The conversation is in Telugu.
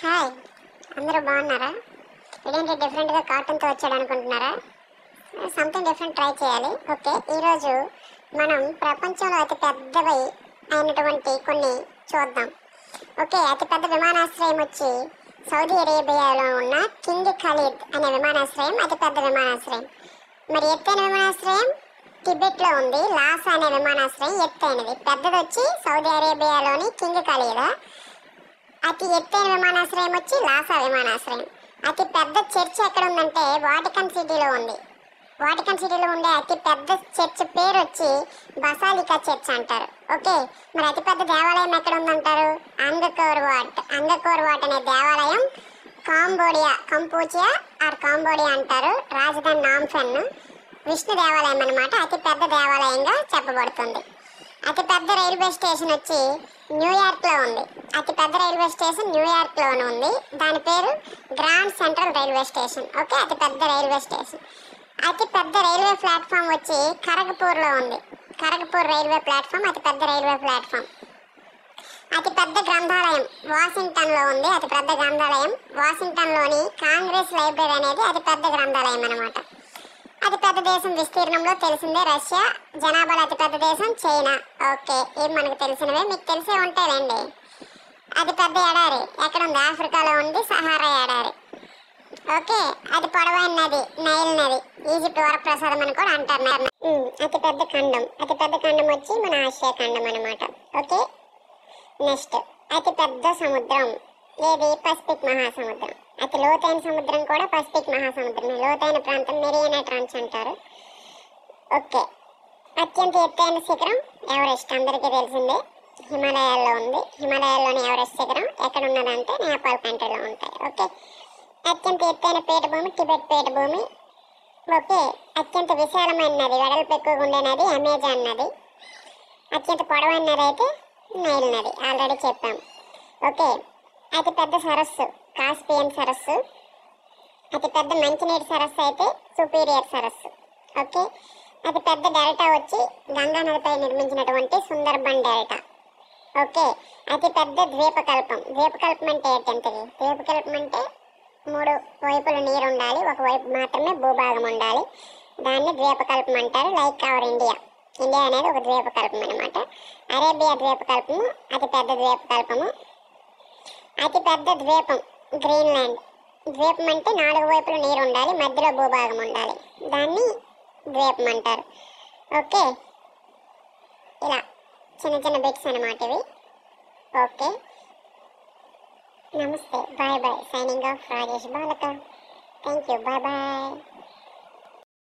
హాయ్ అందరూ బాగున్నారా ఇదేంటి డిఫరెంట్గా కార్టూన్తో వచ్చాడు అనుకుంటున్నారా సంథింగ్ డిఫరెంట్ ట్రై చేయాలి ఓకే ఈరోజు మనం ప్రపంచంలో అతి పెద్దవి అయినటువంటి కొన్ని చూద్దాం ఓకే అతిపెద్ద విమానాశ్రయం వచ్చి సౌదీ అరేబియాలో ఉన్న కింగ్ ఖలీద్ అనే విమానాశ్రయం అతిపెద్ద విమానాశ్రయం మరి ఎత్తైన విమానాశ్రయం టిబెట్లో ఉంది లాస్ అనే విమానాశ్రయం ఎత్తైనది పెద్దది వచ్చి సౌదీ అరేబియాలోని కింగ్ ఖలీదా అతి ఎత్తైన విమానాశ్రయం వచ్చి లాసా విమానాశ్రయం అతి పెద్ద చర్చ్ ఎక్కడ ఉందంటే వాటికన్ సిటీలో ఉంది వాటికన్ సిటీలో ఉండే అతి పెద్ద చర్చ్ పేరు వచ్చి బసాలికా చర్చ్ అంటారు ఓకే మరి అతి పెద్ద దేవాలయం ఎక్కడ ఉందంటారు అంగకోర్ వాట్ అంగకోర్ వాట్ అనే దేవాలయం కాంబోడియా కంపూచియా ఆర్ కాంబోడియా అంటారు రాజధాని నాంఫెన్ విష్ణు దేవాలయం అన్నమాట అతి పెద్ద దేవాలయంగా చెప్పబడుతుంది అతి పెద్ద రైల్వే స్టేషన్ వచ్చి న్యూయార్క్ లో ఉంది అతి పెద్ద రైల్వే స్టేషన్ న్యూయార్క్ లోనే ఉంది దాని పేరు Grand Central railway station okay అతి పెద్ద రైల్వే స్టేషన్ అతి పెద్ద రైల్వే ప్లాట్ఫామ్ వచ్చి ఖరగ్పూర్ లో ఉంది ఖరగ్పూర్ రైల్వే ప్లాట్ఫామ్ అతి పెద్ద రైల్వే ప్లాట్ఫామ్ అతి పెద్ద గ్రంథాలయం వాషింగ్టన్ లో ఉంది అతి పెద్ద గ్రంథాలయం వాషింగ్టన్ లోని కాంగ్రెస్ లైబ్రరీ అనేది అతి పెద్ద గ్రంథాలయం అన్నమాట అతి పెద్ద దేశం విస్తీర్ణంలో తెలిసిందే రష్యా జనాభాలో అతి పెద్ద దేశం చైనా ఓకే ఇవి మనకు తెలిసినవే మీకు తెలిసే ఉంటాయండి అతి పెద్ద ఎడారి ఎక్కడ ఉంది ఆఫ్రికాలో ఉంది సహారా ఎడారి ఓకే అది పొడవైన నది నైల్ నది ఈజిప్ట్ వరప్రసాదం అని కూడా అంటారు ఉమ్, అతి పెద్ద ఖండం అతి పెద్ద ఖండం వచ్చి మన ఆసియా ఖండం అన్నమాట ఓకే నెక్స్ట్ అతి పెద్ద సముద్రం ఏది పసిఫిక్ మహాసముద్రం అతి లోతైన సముద్రం కూడా పసిఫిక్ మహాసముద్రం లోతైన ప్రాంతం మెరియానా ట్రాన్స్ అంటారు ఓకే అత్యంత ఎత్తైన శిఖరం ఎవరెస్ట్ అందరికీ తెలిసిందే హిమాలయాల్లో ఉంది హిమాలయాల్లోని ఎవరెస్ట్ శిఖరం ఎక్కడ ఉన్నదంటే నేపాల్ కంట్రీలో ఉంటాయి ఓకే అత్యంత ఎత్తైన పీఠభూమి టిబెట్ పీఠభూమి ఓకే అత్యంత విశాలమైన నది వెడల్పు ఎక్కువగా ఉండే నది అమెజాన్ నది అత్యంత పొడవైన నది అయితే నైల్ నది ఆల్రెడీ చెప్పాం ఓకే అతి పెద్ద సరస్సు కాస్పియన్ సరస్సు అతి పెద్ద మంచినీటి సరస్సు అయితే సుపీరియర్ సరస్సు ఓకే అతి పెద్ద డెల్టా వచ్చి గంగా నదిపై నిర్మించినటువంటి సుందర్బన్ డెల్టా ఓకే అతి పెద్ద ద్వీపకల్పం ద్వీపకల్పం అంటే ఏంటంటది ద్వీపకల్పం అంటే మూడు వైపుల నీరు ఉండాలి ఒక వైపు మాత్రమే భూభాగం ఉండాలి దాన్ని ద్వీపకల్పం అంటారు లైక్ అవర్ ఇండియా ఇండియా అనేది ఒక ద్వీపకల్పం అనమాట అరేబియా ద్వీపకల్పము అతి పెద్ద ద్వీపకల్పము అతి పెద్ద ద్వీపం గ్రీన్లాండ్ ద్వీపం అంటే నాలుగు వైపులు నీరు ఉండాలి మధ్యలో భూభాగం ఉండాలి దాన్ని ద్వీపం అంటారు ఓకే ఇలా చిన్న చిన్న బిట్స్ అనమాట ఇవి ఓకే నమస్తే bye bye signing off Rajesh Balaka thank you bye bye